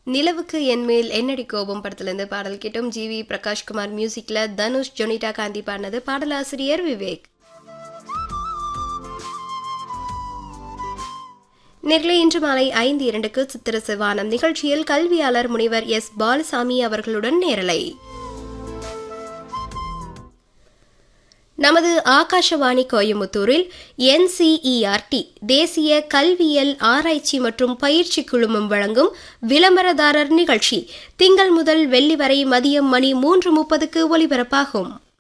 நிலவுக்கு என் மேல் என்னடி கோபம் படத்திலிருந்து பாடல் கேட்டோம் ஜி வி பிரகாஷ்குமார் மியூசிக்ல தனுஷ் ஜொனிதா காந்தி பாடினது பாடலாசிரியர் விவேக் நேர்களை இன்று மாலை ஐந்து இரண்டுக்கு சித்திர சிவானம் நிகழ்ச்சியில் கல்வியாளர் முனைவர் எஸ் பாலசாமி அவர்களுடன் நேரலை நமது ஆகாஷவாணி கோயமுத்தூரில் என்சிஇஆர்டி தேசிய கல்வியல் ஆராய்ச்சி மற்றும் பயிற்சி குழுமம் வழங்கும் விளம்பரதாரர் நிகழ்ச்சி திங்கள் முதல் வெள்ளி வரை மதியம் மணி மூன்று முப்பதுக்கு ஒலிபரப்பாகும்